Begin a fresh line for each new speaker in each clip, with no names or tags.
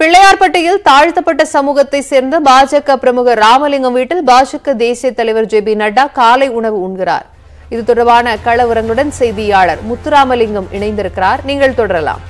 பிள்ளையார்பட்டியில் தாழ்த்தப்பட்ட சமூகத்தை சேர்ந்த பாஜக பிரமுகர் ராமலிங்கம் வீட்டில் பாஜக தேசிய தலைவர் ஜே பி நட்டா காலை உணவு உண்கிறார் இது தொடர்பான கள செய்தியாளர் முத்துராமலிங்கம் இணைந்திருக்கிறார் நீங்கள் தொடரலாம்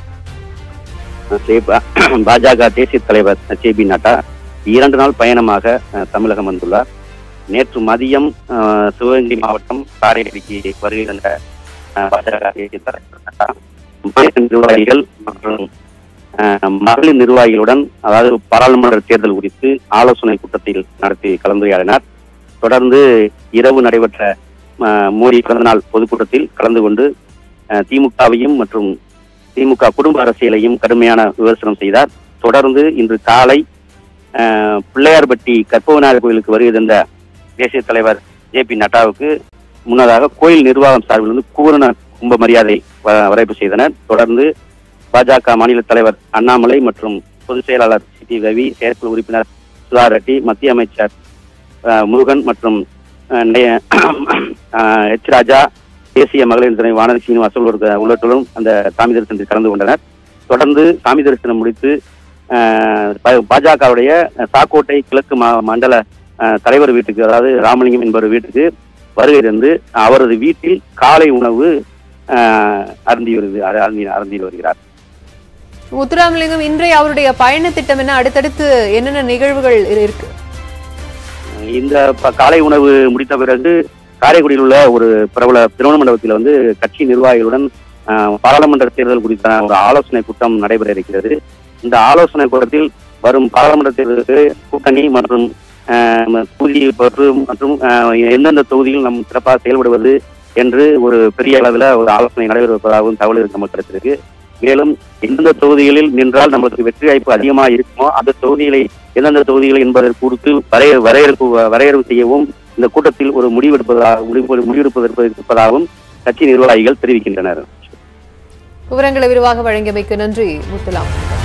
சே- பாஜக தேசிய தலைவர் ஜே பி நட்டா இரண்டு நாள் பயணமாக அஹ், தமிழகம் வந்துள்ளார் நேற்று மதியம் அஹ், சிவகங்கை மாவட்டம் காரைக்குடிக்கு வருகை தந்த அஹ், பாஜக தேசிய தலைவர் நட்டா மாநில நிர்வாகிகள் மற்றும் அஹ், மகளிர் நிர்வாகிகளுடன் அதாவது பாராளுமன்ற தேர்தல் குறித்து ஆலோசனை கூட்டத்தில் நடத்தி கலந்துரையாடினார் தொடர்ந்து இரவு நடைபெற்ற அஹ், மோடி பிறந்தநாள் பொதுக்கூட்டத்தில் கலந்து கொண்டு அஹ், திமுகவையும் மற்றும் திமுக குடும்ப அரசியலையும் கடுமையான விமர்சனம் செய்தார் தொடர்ந்து இன்று காலை அஹ், பிள்ளையார்பட்டி கற்பகநாயகர் கோயிலுக்கு வருகை தந்த தேசிய தலைவர் ஜே பி நட்டாவுக்கு முன்னதாக கோயில் நிர்வாகம் சார்பிலிருந்து பூரண கும்ப மரியாதை வ- வரவேற்பு செய்தனர் தொடர்ந்து பாஜக மாநில தலைவர் அண்ணாமலை மற்றும் பொதுச் செயலாளர் சி டி ரவி செயற்குழு உறுப்பினர் சுதா ரெட்டி மத்திய அமைச்சர் அஹ், முருகன் மற்றும் அஹ், நெ- அஹ், எச் ராஜா தேசிய மகளிர் தின வானதி சீனிவாசன் உள்ளிட்ட- உள்ளிட்டோரும் அந்த சாமி தரிசனத்தில் கலந்து கொண்டனர் தொடர்ந்து சாமி தரிசனம் முடித்து அஹ், பா- பாஜகவுடைய சாக்கோட்டை கிழக்கு மா- மண்டல அஹ், தலைவர் வீட்டுக்கு அதாவது ராமலிங்கம் என்பவர் வீட்டுக்கு வருகை தந்து அவரது வீட்டில் காலை உணவு அஹ், அருந்தி வருது அருந்தி அருந்தி வருகிறார்
முத்துராமலிங்கம் இன்றைய அவருடைய பயண திட்டம் என்ன அடுத்தடுத்து என்னென்ன நிகழ்வுகள் இருக்கு
இந்த ப- காலை உணவு முடித்த பிறகு காரைக்குடியில் உள்ள ஒரு பிரபல திருமண மண்டபத்தில் வந்து கட்சி நிர்வாகிகளுடன் அஹ், பாராளுமன்ற தேர்தல் குறித்த ஒரு ஆலோசனை கூட்டம் நடைபெற இருக்கிறது இந்த ஆலோசனை கூட்டத்தில் வரும் பாராளுமன்ற தேர்தலுக்கு கூட்டணி மற்றும் அஹ், ம- தொகுதி பற்று மற்றும் அஹ், எந்தெந்த தொகுதியில் நம் சிறப்பாக செயல்படுவது என்று ஒரு பெரிய அளவில் ஒரு ஆலோசனை நடைபெறுவதாகவும் தகவல் நமக்கு கிடைத்திருக்கு மேலும் எந்தெந்த தொகுதிகளில் நின்றால் நமக்கு வெற்றி வாய்ப்பு அதிகமாக இருக்குமோ அந்த தொகுதிகளை எந்தெந்த தொகுதிகள் என்பதை குறித்து வரைய வரையறுப்பு வரையறுப்பு செய்யவும் இந்த கூட்டத்தில் ஒரு முடிவெடுப்பதாக முடிவு முடிவெடுப்பதற்கு இருப்பதாகவும் கட்சி நிர்வாகிகள் தெரிவிக்கின்றனர்
விவரங்களை விரிவாக வழங்கியமைக்கு நன்றி முத்துலாம்